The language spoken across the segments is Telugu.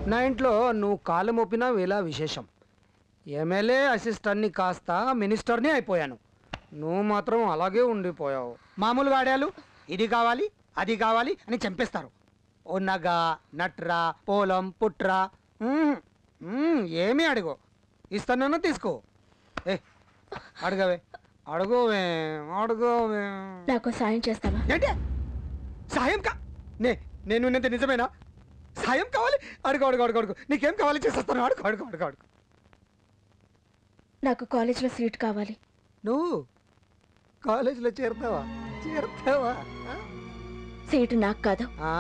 నా ఇంట్లో నువ్వు కాలు మోపినా వేలా విశేషం ఎమ్మెల్యే అసిస్టెంట్ని కాస్త మినిస్టర్ని అయిపోయాను నువ్వు మాత్రం అలాగే ఉండిపోయావు మామూలు వాడాలు ఇది కావాలి అది కావాలి అని చంపేస్తారు ఓ నగ నట్రా పోలం పుట్రా మ్మ్. మ్మ్, ఏమీ అడుగు ఇస్తానన్నా తీసుకో ఏ అడగవే అడుగోవే అడుగోవే నాకు సాయం చేస్తావా ఏంటి సాయం కా నే నేను ఉన్నంత నిజమేనా సాయం కావాలి అడుగు అడుగు అడుగు అడుగు నీకేం కావాలి చేసేస్తాను అడుగు అడుగు అడుగు అడుగు నాకు కాలేజీలో సీట్ కావాలి నువ్వు కాలేజీలో చేరుతావా చేరుతావా ఆ? సీటు నాకు కాదు ఆ?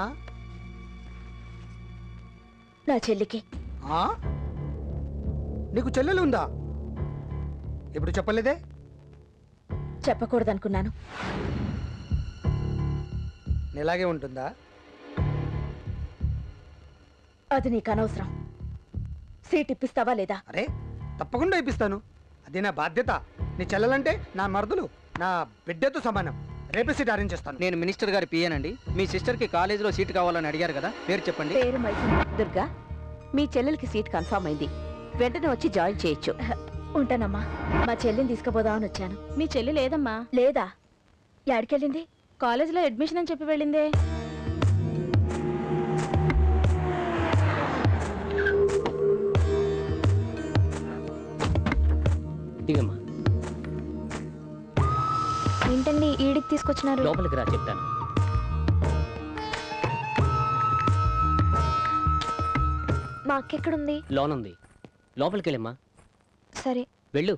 నా చెల్లికి ఆ? నీకు చెల్లెలు ఉందా ఇప్పుడు చెప్పలేదే చెప్పకూడదనుకున్నాను ఇలాగే ఉంటుందా అది నీకు అనవసరం సీట్ ఇప్పిస్తావా లేదా అరే తప్పకుండా ఇప్పిస్తాను అది నా బాధ్యత నీ చెల్లెలంటే నా మరదలు నా బిడ్డతో సమానం రేపే సీట్ అరేంజ్ చేస్తాను నేను మినిస్టర్ గారి పియ్యనండి మీ సిస్టర్కి కాలేజీలో సీట్ కావాలని అడిగారు కదా పేరు చెప్పండి పేరు మైసమ్మ దుర్గా మీ చెల్లెలకి సీట్ కన్ఫర్మ్ అయింది వెంటనే వచ్చి జాయిన్ చేయొచ్చు ఉంటానమ్మా మా చెల్లిని తీసుకుపోదామని వచ్చాను మీ చెల్లి లేదమ్మా లేదా యాడికెళ్ళింది కాలేజీలో అడ్మిషన్ అని చెప్పి వెళ్ళిందే దిగమ్మా ఏంటండి ఈడికి తీసుకొచ్చినారు లోపలికి రా చెప్తాను మా అక్క ఎక్కడుంది లోన్ ఉంది లోపలికి వెళ్ళమ్మా సరే వెళ్ళు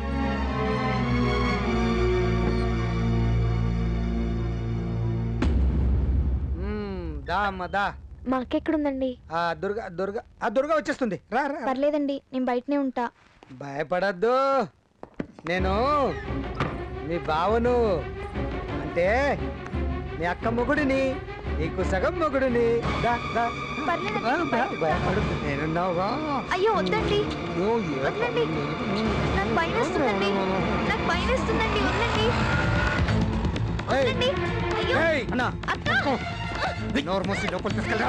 మ్మ్, దా అమ్మ దా మా అక్క ఎక్కడుందండి ఆ దుర్గా దుర్గా ఆ దుర్గా వచ్చేస్తుంది రా రా పర్లేదండి నేను బయటనే ఉంటా భయపడద్దు నేను మీ బావను అంటే మీ అక్క మొగుడిని నీకు సగం మొగుడిని దా, దా. పర్లేదండి, ఆ, నేను భయ- బయట- భయపడద్దు నేనున్నావుగా అయ్యో వద్దండి అయ్యో, ఏ వదలండి. నాకు భయం వేస్తుందండి నాకు భయం వేస్తుందండి వద్దండి ఏయ్, వద్దండి అయ్యో ఏయ్, అన్నా అక్క నోరు మూసి లోపలికి తీసుకెళ్ళరా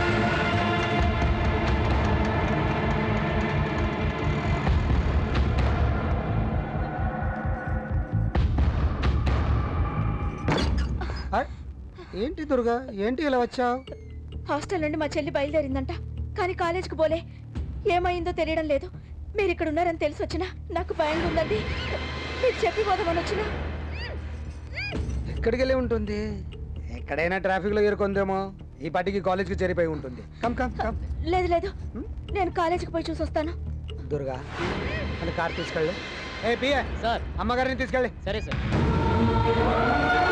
ఆ, ఏంటి దుర్గా ఏంటి ఇలా వచ్చావు హాస్టల్ నుండి మా చెల్లి బయలుదేరిందంట కానీ కాలేజ్కి పోలే ఏమైందో తెలియడం లేదు మీరు ఇక్కడ ఉన్నారని తెలిసి వచ్చినా నాకు భయంగా ఉందండి మీకు చెప్పి పోదామని వచ్చినా ఎక్కడికి వెళ్ళి ఉంటుంది ఎక్కడైనా ట్రాఫిక్ లో ఇరుకుందేమో ఈ పాటికి కాలేజ్కి చేరిపోయి ఉంటుంది కమ్ కమ్ కమ్ లేదు లేదు నేను కాలేజీకి పోయి చూసి వస్తాను దుర్గా మన కార్ తీసుకెళ్ళు ఏ పిఏ సార్ అమ్మగారిని తీసుకెళ్ళి సరే సార్